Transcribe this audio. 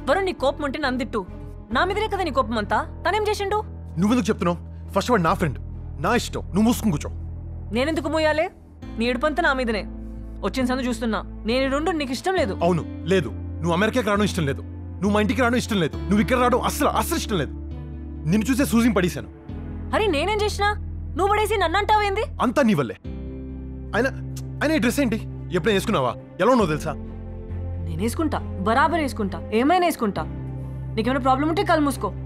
వరుణ్ నీ కోపం ఉంటే నన్ను తిట్టు నా మీదనే కదా నీ కోపం అంతా తనేం చేసిండు నువ్వెందుకు చెప్తున్నావు ఫస్ట్ వాడు నా ఫ్రెండ్ నా ఇష్టం నువ్వు మూసుకుని కూర్చో నేనెందుకు మోయాలే నీ ఏడుపంతా నా మీదనే వచ్చిన సందు చూస్తున్నా నేను ఈ రెండు నీకు ఇష్టం లేదు అవును లేదు నువ్వు అమెరికాకి రావడం ఇష్టం లేదు నువ్వు మా ఇంటికి రావడం ఇష్టం లేదు నువ్వు ఇక్కడ రావడం అసలు అసలు ఇష్టం లేదు నిన్ను చూసే సూజింగ్ పడేశాను అరే నేనేం చేసినా నువ్వు పడేసి నన్ను అంటావేంది అంతా నీ వల్లే ఆయన ఆయన ఈ డ్రెస్ ఏంటి ఎప్పుడైనా వేసుకున్నావా ఎలా ఉన్నావు తెలుసా నేను వేసుకుంటా బరాబర్ వేసుకుంటా ఏమైనా వేసుకుంటా నీకేమైనా ప్రాబ్లం ఉంటే కళ్ళు మూసుకో